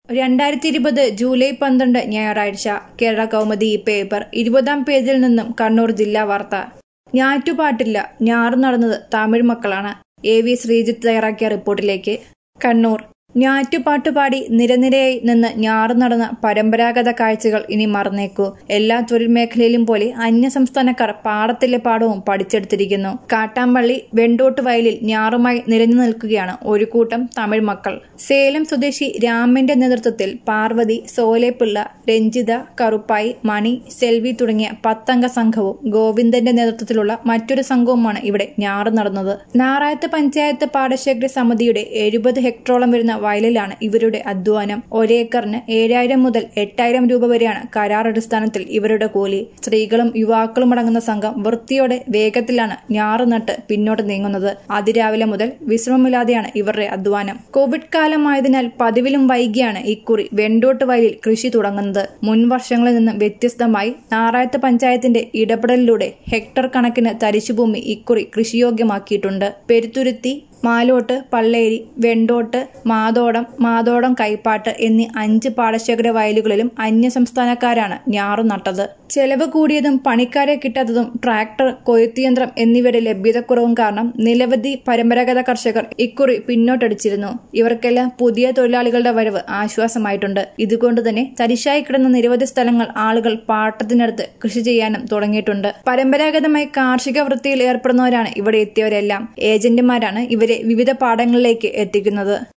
രണ്ടായിരത്തി ഇരുപത് ജൂലൈ പന്ത്രണ്ട് ഞായറാഴ്ച കേരള കൗമുദി ഈ പേപ്പർ ഇരുപതാം പേജിൽ നിന്നും കണ്ണൂർ ജില്ലാ വാർത്ത ഞാറ്റുപാട്ടില്ല ഞാറ് നടന്നത് തമിഴ് മക്കളാണ് എ വി ശ്രീജിത്ത് തയ്യാറാക്കിയ റിപ്പോർട്ടിലേക്ക് കണ്ണൂർ ഞാറ്റുപാട്ട് പാടി നിരനിരയായി നിന്ന് ഞാറ് നടന്ന പരമ്പരാഗത കാഴ്ചകൾ ഇനി മറന്നേക്കൂ എല്ലാ തൊഴിൽ മേഖലയിലും പോലെ അന്യസംസ്ഥാനക്കാർ പാടത്തിലെ പാടവും പഠിച്ചെടുത്തിരിക്കുന്നു കാട്ടാമ്പള്ളി വെണ്ടോട്ട് വയലിൽ ഞാറുമായി നിരഞ്ഞു നിൽക്കുകയാണ് ഒരു കൂട്ടം തമിഴ് മക്കൾ സേലം സ്വദേശി രാമന്റെ നേതൃത്വത്തിൽ പാർവതി സോലേപ്പിള്ള രഞ്ജിത കറുപ്പായി മണി സെൽവി തുടങ്ങിയ പത്തംഗ സംഘവും ഗോവിന്ദന്റെ നേതൃത്വത്തിലുള്ള മറ്റൊരു സംഘവുമാണ് ഇവിടെ ഞാറ് നടന്നത് നാറായത്ത് പഞ്ചായത്ത് പാടശേഖര സമിതിയുടെ എഴുപത് ഹെക്ടറോളം വരുന്ന വയലിലാണ് ഇവരുടെ അധ്വാനം ഒരേക്കറിന് ഏഴായിരം മുതൽ എട്ടായിരം രൂപ വരെയാണ് കരാർ അടിസ്ഥാനത്തിൽ ഇവരുടെ കൂലി സ്ത്രീകളും യുവാക്കളും അടങ്ങുന്ന സംഘം വൃത്തിയോടെ വേഗത്തിലാണ് ഞാറ് നട്ട് പിന്നോട്ട് നീങ്ങുന്നത് അതിരാവിലെ മുതൽ വിശ്രമമില്ലാതെയാണ് ഇവരുടെ അധ്വാനം കോവിഡ് കാലമായതിനാൽ പതിവിലും വൈകിയാണ് ഇക്കുറി വെണ്ടോട്ട് വയലിൽ കൃഷി തുടങ്ങുന്നത് മുൻ വർഷങ്ങളിൽ നിന്ന് വ്യത്യസ്തമായി നാറായത്ത് പഞ്ചായത്തിന്റെ ഇടപെടലിലൂടെ ഹെക്ടർ കണക്കിന് തരിശുഭൂമി ഇക്കുറി കൃഷിയോഗ്യമാക്കിയിട്ടുണ്ട് പെരുത്തുരുത്തി മാലോട്ട് പള്ളേരി വെണ്ടോട്ട് മാതോടം മാതോടം കൈപ്പാട്ട് എന്നീ അഞ്ച് പാടശേഖര വയലുകളിലും അന്യസംസ്ഥാനക്കാരാണ് ഞാറു നട്ടത് ചെലവ് കൂടിയതും പണിക്കാരെ കിട്ടാത്തതും ട്രാക്ടർ കൊയ്ത്തുയന്ത്രം എന്നിവയുടെ ലഭ്യതക്കുറവും കാരണം നിരവധി പരമ്പരാഗത കർഷകർ ഇക്കുറി പിന്നോട്ടടിച്ചിരുന്നു ഇവർക്കെല്ലാം പുതിയ തൊഴിലാളികളുടെ വരവ് ആശ്വാസമായിട്ടുണ്ട് ഇതുകൊണ്ട് തന്നെ തരിശായി കിടന്ന നിരവധി സ്ഥലങ്ങൾ ആളുകൾ പാട്ടത്തിനടുത്ത് കൃഷി ചെയ്യാനും തുടങ്ങിയിട്ടുണ്ട് പരമ്പരാഗതമായി കാർഷിക വൃത്തിയിൽ ഏർപ്പെടുന്നവരാണ് ഇവിടെ എത്തിയവരെല്ലാം ഏജന്റുമാരാണ് ഇവരെ വിവിധ പാടങ്ങളിലേക്ക് എത്തിക്കുന്നത്